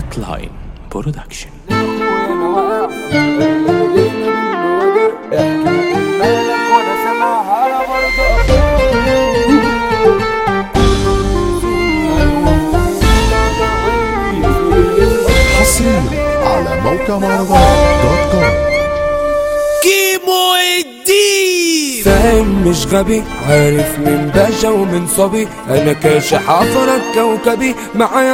هوت لاين برودكشن حصريا على موقع مهرجانات دوت كوم كيمو الدين فاهم مش غبي عارف من باشا ومن صبي انا كاشح عفرك كوكبي معايا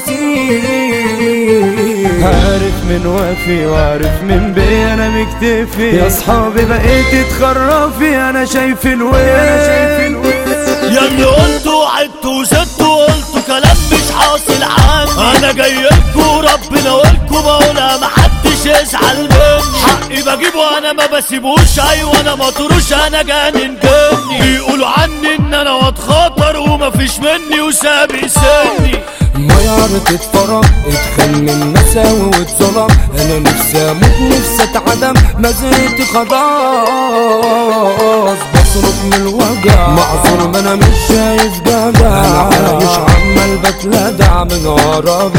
التفاصيل عارف من وافي وعارف من بي انا مكتفي يا اصحابي بقيت تخرفي انا شايف الويل انا شايف الويل يا اللي قلتوا عدتوا وزدتوا قلتوا كلام مش حاصل عندي انا جاي لكم ربنا ولكم بقولها محدش يزعل مني حقي بجيبه انا ما بسيبوش ايوه انا مطروش انا جانن جني بيقولوا عني ان انا واد خطر ومفيش مني وسابق سني ما يعرف اتفرج اتخمن مساوي واتظلم انا نفسي اموت نفسي اتعدم ما زهقت خلاص بصرخ من الوجع معذور ما انا مش شايف جدع انا عايش عمال بتلدع من ورا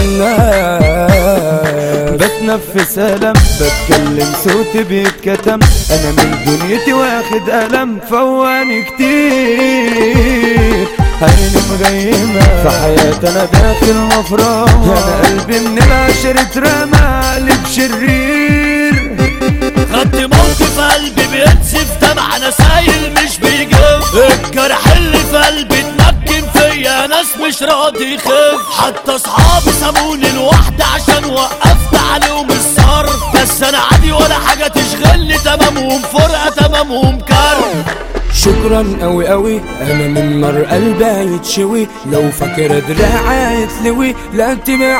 الناس بتنفس ألم بتكلم صوتي بيتكتم أنا من دنيتي واخد ألم فواني كتير عيني مغيمة في حياتي أنا داخل مفرمة أنا قلبي من العشرة اترمى قلب شرير خدت موقف قلبي بينسف دمع انا سايل مش بيجيب الجرح اللي في قلبي اتمكن فيا ناس مش راضي يخف حتى اصحابي سابوني لوحدي عشان وقفت عليهم الصرف بس انا عادي ولا حاجه تشغلني تمامهم فرقه تمامهم كرب شكرا قوي قوي انا من نار قلبي يتشوي لو فاكر دراعي يتلوي لا تبقى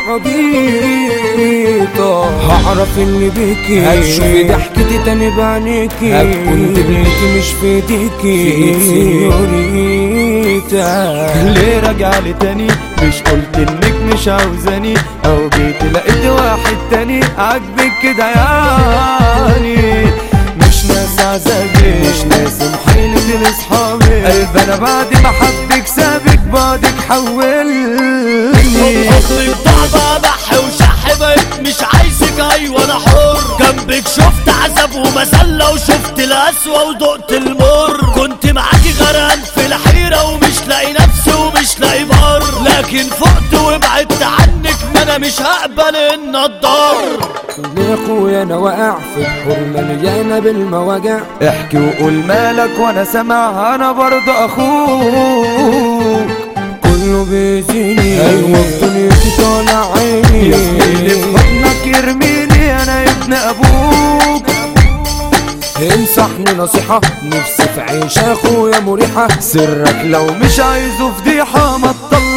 عبيطة هعرف اللي بيكي هتشوفي ضحكتي تاني بعينيكي هتكون دبلتي مش في ايديكي سيوريتا ليه راجع لي تاني مش قلت انك مش عاوزاني او جيت لقيت واحد تاني عاجبك كده يعني مش ناس عذابي مش ناس محيلتي لاصحابي قلب انا بعد ما حبك سابك بعدك حولني اخرج ضعبة بح وشح بقيت مش عايزك ايوه انا حر جنبك شفت عذاب ومسلة وشفت القسوة ودقت المر كنت معاكي غرقان في الحيرة ومش لاقي نفسي ومش لاقي بر لكن فقت وبعدت عنك ما انا مش هقبل ان اتضر يا اخويا انا واقع في بحور مليانة بالمواجع احكي وقول مالك وانا سامع انا برضه اخوك كله بيزيني ايوه دنيتي طالع عيني يا زميلي في حضنك يرميني انا ابن ابوك انصحني نصيحة نفسي في عيش اخويا مريحة سرك لو مش عايزه فضيحة ما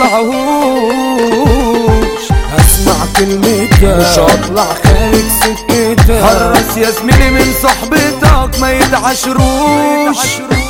تطلعهوش اسمع كلمتك مش هطلع خارج سكتك حرص يا زميلي من صحبتك ما يتعشروش